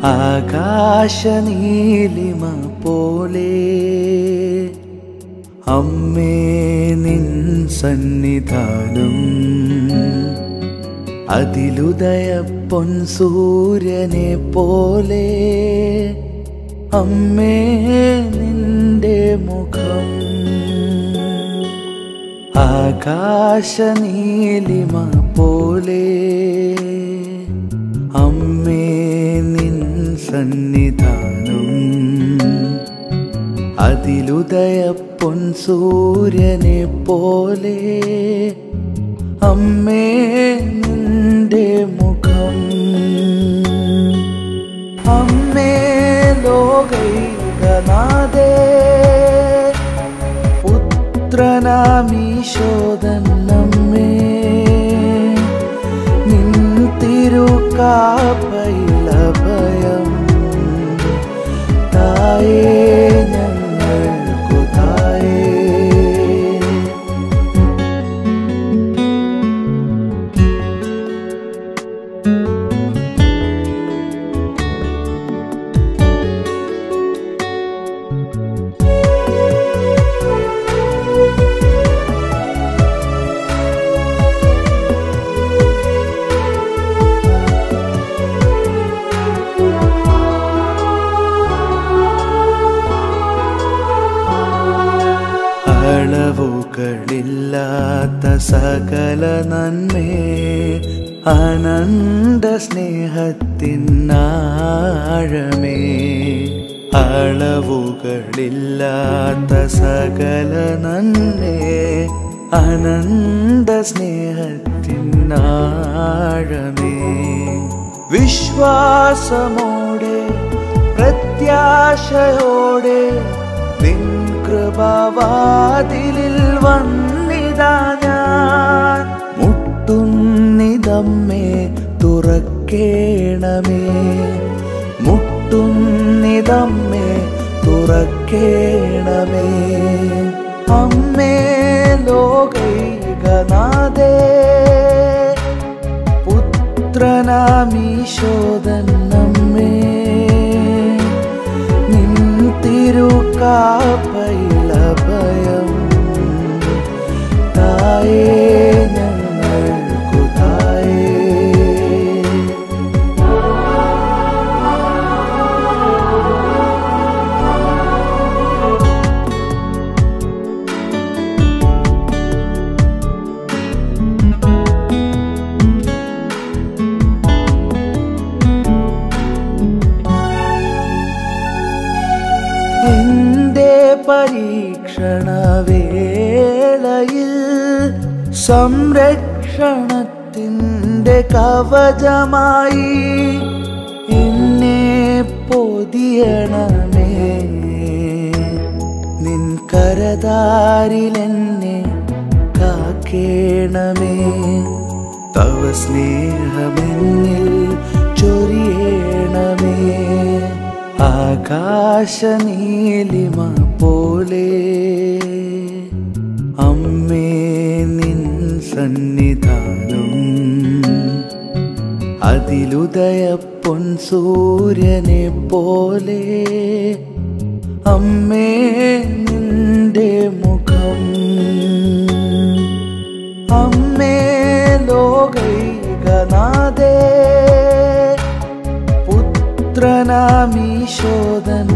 ആകാശനീലിമ പോലെ അമ്മേ നിൻ സന്നിധാനം അതിലുദയ പൊൻ സൂര്യനെ പോലെ അമ്മേ നിന്റെ മുഖം ആകാശനീലിമ പോലെ അമ്മേ നിൻ സന്നിധാനം അതിലുദയ പൊൻ സൂര്യനെ പോലെ അമ്മേ നിന്റെ മുഖം അമ്മേ ലോകൈകനാഥേ പുത്രനാമീശോദന്നമ്മേ നിൻ തിരുക്കാപ്പയിലഭയം തായേ ഞങ്ങൾക്കു തായേ അളവുകളില്ലാത്ത സകല നന്മേ അനന്ത സ്നേഹത്തിനാഴമേ അളവുകളില്ലാത്ത സകല നന്മേ അനന്ത സ്നേഹത്തിനാഴമേ വിശ്വാസമോടെ പ്രത്യാശയോടെ നിൻ കൃപവാതിലിൽ വന്നിതാ ഞാൻ മുട്ടുന്നിതമ്മേ തുറക്കേണമേ മുട്ടുന്നിതമ്മേ തുറക്കേണമേ അമ്മേ ലോകൈകനാഥേ പുത്രനാമീശോദന്നമ്മേ നിൻ തിരുക്കാപ്പയിലഭയം തായേ ഞങ്ങൾക്കു തായേ എന്റെ പരീക്ഷണ വേളയിൽ സംരക്ഷണത്തിൻ്റെ കവചമായി എന്നെ പൊതിയണമേ നിൻ കരതാരിലെന്നെ കാക്കേണമേ തവ സ്നേഹമെന്നിൽ ചൊരിയണമേ ആകാശനീലിമ പോലെ അമ്മേ നിൻ സന്നിധാനം അതിലുദയ പൊൻ സൂര്യനെ പോലെ അമ്മേ നിന്റെ മുഖം അമ്മേ ലോകൈകനാഥേ പുത്രനാമീശോദൻ